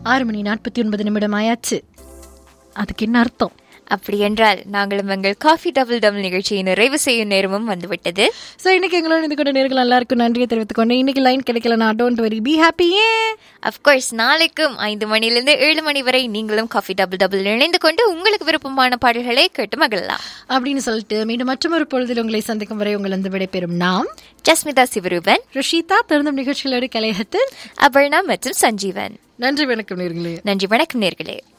ஆறு மணி நாற்பத்தி ஒன்பது நிமிடம் ஆயாச்சு அதுக்கு என்ன அர்த்தம் அப்படி என்றால் நாங்களும் எங்கள் காஃபி டபுள் டபுள் நிகழ்ச்சியை நிறைவு செய்யும் நேரமும் வந்துவிட்டது ஸோ இன்னைக்கு எங்களோட இது கூட நேர்கள் எல்லாருக்கும் நன்றியை தெரிவித்துக் கொண்டேன் இன்னைக்கு லைன் கிடைக்கல நான் don't worry be happy of course நாளைக்கும் ஐந்து மணிலிருந்து ஏழு மணி வரை நீங்களும் காஃபி டபுள் டபுள் இணைந்து கொண்டு உங்களுக்கு விருப்பமான பாடல்களை கேட்டு மகிழலாம் அப்படின்னு சொல்லிட்டு மீண்டும் மற்றொரு பொழுதில் உங்களை சந்திக்கும் வரை உங்கள் வந்து விடைபெறும் நாம் ஜஸ்மிதா சிவரூபன் ருஷிதா திறந்தும் நிகழ்ச்சிகளோடு கலையகத்தில் அபர்ணா மற்றும் சஞ்சீவன் நன்றி வணக்கம் நேர்களே நன்றி வணக்கம் நேர்களே